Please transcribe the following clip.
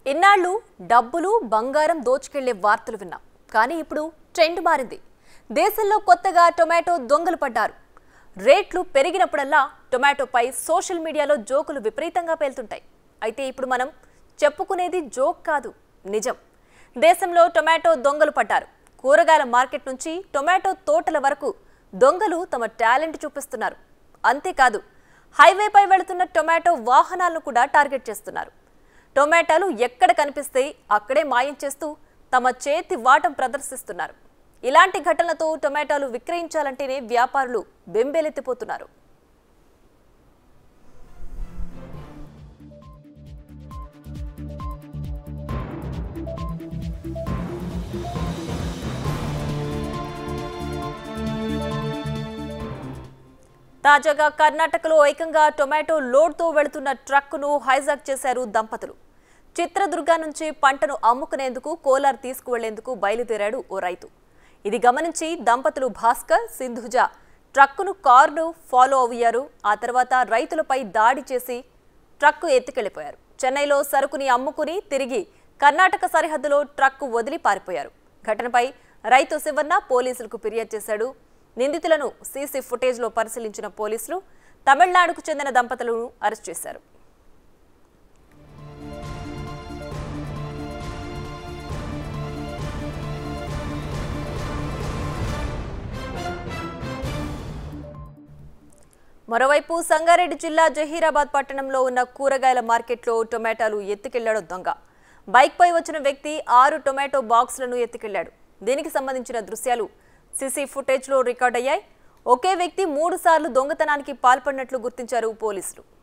ఇన్నాళ్ళు డబ్బులు బంగారం దోచుకెళ్లే వార్తలు విన్నాం కానీ ఇప్పుడు ట్రెండ్ మారింది దేశంలో కొత్తగా టొమాటో దొంగలు పడ్డారు రేట్లు పెరిగినప్పుడల్లా టొమాటోపై సోషల్ మీడియాలో జోకులు విపరీతంగా పేలుతుంటాయి అయితే ఇప్పుడు మనం చెప్పుకునేది జోక్ కాదు నిజం దేశంలో టొమాటో దొంగలు పడ్డారు కూరగాయల మార్కెట్ నుంచి టొమాటో తోటల వరకు దొంగలు తమ టాలెంట్ చూపిస్తున్నారు అంతేకాదు హైవేపై వెళుతున్న టొమాటో వాహనాలను కూడా టార్గెట్ చేస్తున్నారు టొమాటోలు ఎక్కడ కనిపిస్తే అక్కడే మాయం చేస్తూ తమ చేతి వాటం ప్రదర్శిస్తున్నారు ఇలాంటి ఘటనలతో టొమాటోలు విక్రయించాలంటేనే వ్యాపారులు బెంబేలెత్తిపోతున్నారు తాజాగా కర్ణాటకలో ఏకంగా టొమాటో లోడ్తో వెళుతున్న ట్రక్కును హైజాక్ చేశారు దంపతులు చిత్రదుర్గ నుంచి పంటను అమ్ముకునేందుకు కోలార్ తీసుకువెళ్లేందుకు బయలుదేరాడు ఓ రైతు ఇది గమనించి దంపతులు భాస్కర్ సింధుజ ట్రక్కును కారును ఫాలో అయ్యారు ఆ తర్వాత రైతులపై దాడి చేసి ట్రక్కు ఎత్తుకెళ్లిపోయారు చెన్నైలో సరుకుని అమ్ముకుని తిరిగి కర్ణాటక సరిహద్దులో ట్రక్కు వదిలి పారిపోయారు ఘటనపై రైతు శివన్న పోలీసులకు ఫిర్యాదు చేశాడు నిందితులను సీసీ ఫుటేజ్లో పరిశీలించిన పోలీసులు తమిళనాడుకు చెందిన దంపతులను అరెస్ట్ చేశారు మరోవైపు సంగారెడ్డి జిల్లా జహీరాబాద్ పట్టణంలో ఉన్న కూరగాయల మార్కెట్లో టొమాటోలు ఎత్తుకెళ్లాడు దొంగ బైక్పై వచ్చిన వ్యక్తి ఆరు టొమాటో బాక్సులను ఎత్తుకెళ్లాడు దీనికి సంబంధించిన దృశ్యాలు సీసీ ఫుటేజ్లో రికార్డ్ అయ్యాయి ఒకే వ్యక్తి మూడు సార్లు దొంగతనానికి పాల్పడినట్లు గుర్తించారు పోలీసులు